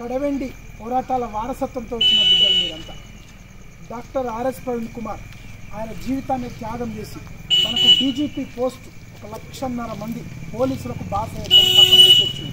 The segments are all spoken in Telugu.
కడవెండి పోరాటాల వారసత్వంతో వచ్చిన బిడ్డలు మీరంతా డాక్టర్ ఆర్ఎస్ ప్రవీణ్ కుమార్ ఆయన జీవితాన్ని త్యాగం చేసి తనకు డీజీపీ పోస్ట్ ఒక లక్షన్నర మంది పోలీసులకు బాస పెట్టొచ్చు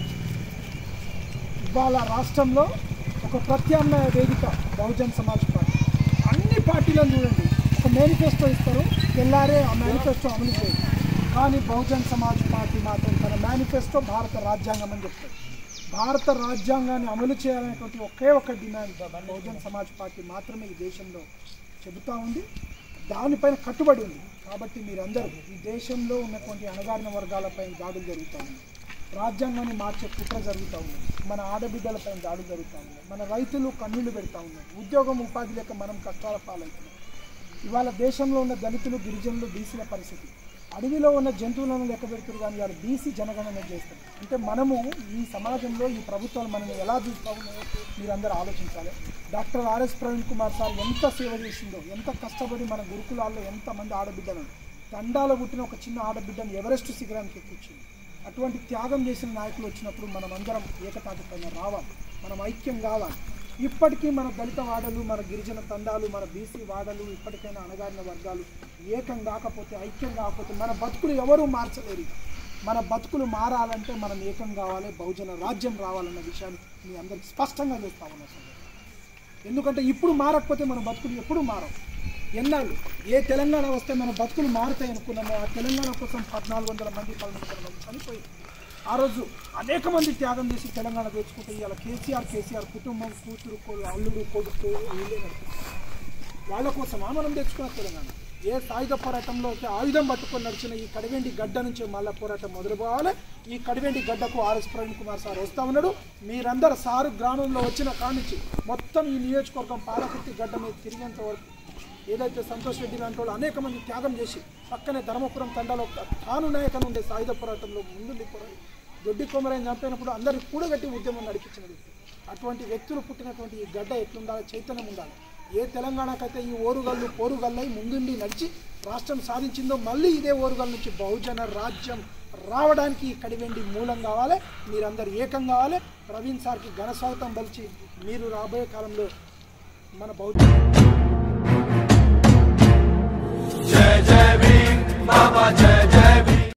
ఇవాళ రాష్ట్రంలో ఒక ప్రత్యామ్నాయ వేదిక బహుజన్ సమాజ్ పార్టీ అన్ని పార్టీలను చూడండి ఒక మేనిఫెస్టో ఇస్తారు తెల్లారే ఆ మేనిఫెస్టో అమలు చేయదు కానీ బహుజన్ సమాజ్ పార్టీ మాత్రం తన మేనిఫెస్టో భారత రాజ్యాంగం అని చెప్తారు భారత రాజ్యాంగాన్ని అమలు చేయాలనేటువంటి ఒకే ఒక డిమాండ్ బహుజన్ సమాజ్ పార్టీ మాత్రమే ఈ దేశంలో చెబుతా ఉంది దానిపైన కట్టుబడి ఉంది కాబట్టి మీరందరూ ఈ దేశంలో ఉన్నటువంటి అణగారిన వర్గాలపై దాడులు జరుగుతూ ఉన్నాయి రాజ్యాంగాన్ని మార్చే కుట్ర జరుగుతూ ఉంది మన ఆడబిడ్డలపై దాడులు జరుగుతూ ఉన్నాయి మన రైతులు కన్నీళ్లు పెడతా ఉన్నాయి ఉద్యోగం ఉపాధి లేక మనం కష్టాల పాలవుతున్నాం ఇవాళ దేశంలో ఉన్న దళితులు గిరిజనులు బీసీల పరిస్థితి అడవిలో ఉన్న జంతువులను లెక్క పెడుతున్నారు కానీ ఇవాళ బీసీ జనగణన చేస్తారు అంటే మనము ఈ సమాజంలో ఈ ప్రభుత్వాలు మనల్ని ఎలా చూస్తా ఉన్నాయో మీరందరూ ఆలోచించాలి doctor RS Praveen Kumar sir ఎంత సేవ చేసిందో ఎంత కష్టపడి మన గురుకులాల్లో ఎంతమంది ఆడబిడ్డలను తండాలో పుట్టిన ఒక చిన్న ఆడబిడ్డను ఎవరెస్ట్ శిఖరానికి ఎక్కించింది అటువంటి త్యాగం చేసిన నాయకులు వచ్చినప్పుడు మనం అందరం ఏకతాటి పైన రావాలి మనం ఐక్యం కావాలి ఇప్పటికీ మన దళిత వాడలు మన గిరిజన తండాలు మన బీసీ వాడలు ఇప్పటికైనా అణగారిన వర్గాలు ఏకం కాకపోతే ఐక్యం కాకపోతే మన బతుకులు ఎవరూ మార్చలేరు ఇక. మన బతుకులు మారాలంటే మనం ఏకం కావాలి బహుజన రాజ్యం రావాలన్న విషయాన్ని మీ అందరికి స్పష్టంగా చెప్తా ఉన్నా సార్ ఎందుకంటే ఇప్పుడు మారకపోతే మన బతుకులు ఎప్పుడు మారవు ఎన్నాళ్ళు ఏ తెలంగాణ వస్తే మన బతుకులు మారుతాయి అనుకున్నామో ఆ తెలంగాణ కోసం పద్నాలుగు వందల మంది పదమూడు వందల మంది చనిపోయి ఆ రోజు అనేక మంది త్యాగం చేసి తెలంగాణ తెచ్చుకుంటే ఇవాళ కేసీఆర్ కేసీఆర్ కుటుంబం కూతురు కొడు అల్లుడు కొడుకు వీళ్ళే నడుపుతారు. వాళ్ళ కోసమా మనం తెచ్చుకున్న తెలంగాణ ఏ సాయుధ పోరాటంలో అయితే ఆయుధం పట్టుకొని నడిచిన ఈ కడివెండి గడ్డ నుంచి మళ్ళా పోరాటం మొదలు పోవాలి ఈ కడివెండి గడ్డకు ఆర్ఎస్ ప్రవీణ్ కుమార్ సార్ వస్తా ఉన్నాడు మీరందరూ సారు గ్రామంలో వచ్చిన కాడి నుంచి మొత్తం ఈ నియోజకవర్గం పాలకుర్తి గడ్డ మీద తిరిగేంత వరకు ఏదైతే సంతోష్ రెడ్డి లాంటి వాళ్ళు అనేక మంది త్యాగం చేసి పక్కనే ధర్మపురం తండాలో తాను నాయకన్ ఉండే సాయుధ పోరాటంలో ముందుండి పోరాడి దొడ్డి కొమరైన చంపినప్పుడు అందరికి కూడగట్టి ఉద్యమం నడిపించిన వ్యక్తి అటువంటి వ్యక్తులు పుట్టినటువంటి ఈ గడ్డ ఎట్లుండాలి చైతన్యం ఉండాలి ఏ తెలంగాణకైతే ఈ ఓరుగల్లు పోరుగల్లై ముందుండి నడిచి రాష్ట్రం సాధించిందో మళ్ళీ ఇదే ఓరుగల్ నుంచి బహుజన రాజ్యం రావడానికి ఈ కడివెండి మూలం కావాలి మీరందరూ ఏకం కావాలి ప్రవీణ్ సార్కి ఘన స్వాగతం పలిచి మీరు రాబోయే కాలంలో మన బహుజన जय जय भीम बाबा जय जय